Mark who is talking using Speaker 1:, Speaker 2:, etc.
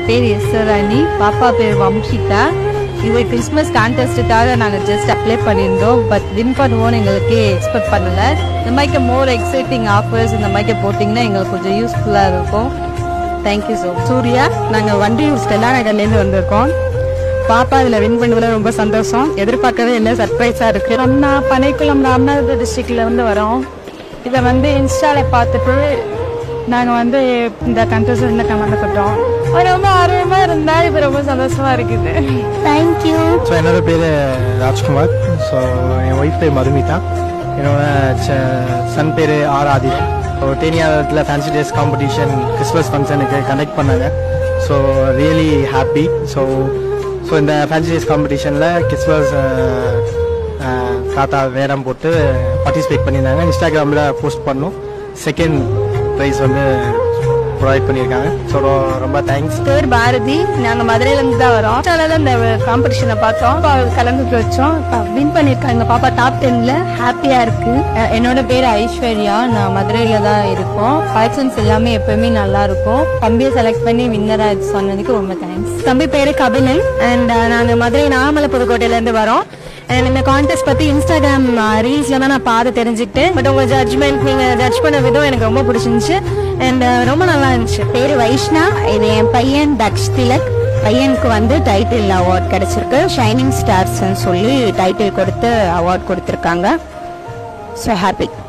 Speaker 1: பேர் எஸ்வராணி பாப்பா பேர் வம்ஷிதா இது கிறிஸ்மஸ் கான்டெஸ்ட்டுக்காக நாங்கள் ஜஸ்ட் அப்ளை பண்ணியிருந்தோம் பட் வின் பண்ணுவோம்னு எங்களுக்கு எக்ஸ்பெக்ட் பண்ணல இந்த மாதிரி மோர் எக்ஸைட்டிங் ஆஃபர்ஸ் இந்த மாதிரி போட்டிங்கன்னா எங்களுக்கு கொஞ்சம் யூஸ்ஃபுல்லாக இருக்கும் தேங்க்யூ ஸோ
Speaker 2: சூர்யா நாங்கள் வண்டி ஸ்டெல்லா நகர்லேருந்து வந்திருக்கோம் பாப்பா இதில் வின் பண்ணதுல ரொம்ப சந்தோஷம் எதிர்பார்க்கவே இல்லை சர்ப்ரைஸாக இருக்கு ரம்னா பனைக்குளம் ராமநாதபுரம் டிஸ்ட்ரிக்ட்ல இருந்து வரோம் இதை வந்து இன்ஸ்டாவில் பார்த்துட்டு நாங்கள் வந்து இந்த கண்டஸ்டன்ட்ல கலந்துக்கிட்டோம் ரொம்ப ஆர்வமாக இருந்தா இப்போ ரொம்ப சந்தோஷமா இருக்குது தேங்க்யூ
Speaker 3: ஸோ என்னோட பேர் ராஜ்குமார் ஸோ என் ஒய்ஃப் பேர் மதுமிதா என்னோட சன் பேர் ஆர் ஆதித் ஸோ தேனியாவரத்தில் ஃபேன்சி டேஸ் காம்படிஷன் கிறிஸ்மஸ் ஃபங்க்ஷனுக்கு கண்டக்ட் பண்ணாங்க so really happy so so இந்த ஃபேன்சி டேஸ் காம்படிஷனில் கிறிஸ்மஸ் தாத்தா வேடம் போட்டு பார்ட்டிசிபேட் பண்ணியிருந்தாங்க இன்ஸ்டாகிராமில் போஸ்ட் பண்ணோம் செகண்ட் ப்ரைஸ் வந்து ப்ரொவைட் பண்ணியிருக்காங்க ஸோ ரொம்ப தேங்க்ஸ்
Speaker 2: பேர் பாரதி நாங்க மதுரையில இருந்து தான் வரோம் அதனால தான் இந்த காம்படிஷனை பார்த்தோம் அப்ப கலந்துட்டு வச்சோம் வின் பண்ணிருக்காங்க பாப்பா டாப் டென்ல ஹாப்பியா இருக்கு
Speaker 1: அஹ் என்னோட பேர் ஐஸ்வர்யா நான் மதுரையில தான் இருக்கோம் கலெக்ஷன்ஸ் எல்லாமே எப்பவுமே நல்லா இருக்கும் தம்பியை செலக்ட் பண்ணி வின்னரா சொன்னதுக்கு ரொம்ப தேங்க்ஸ்
Speaker 2: தம்பி பேரு கபிலன் அண்ட் நாங்க மதுரை நாகமலை புதுக்கோட்டையில இருந்து வரோம் And இந்த கான்டெஸ்ட் பத்தி இன்ஸ்டாகிராம் ரீல்ஸ்ல தான் நான் பார்த்து தெரிஞ்சுக்கிட்டேன் பட் உங்க ஜட்ஜ்மெண்ட் நீங்க ஜட்ஜ் பண்ண விதம் எனக்கு ரொம்ப பிடிச்சிருந்துச்சு அண்ட் ரொம்ப நல்லா இருந்துச்சு
Speaker 4: பேரு வைஷ்ணா இது என் பையன் தக்ஷ் திலக் பையனுக்கு வந்து டைட்டில் அவார்ட் கிடைச்சிருக்கு ஷைனிங் ஸ்டார்ஸ்ன்னு சொல்லி டைட்டில் கொடுத்து அவார்ட் கொடுத்துருக்காங்க ஸோ ஹாப்பி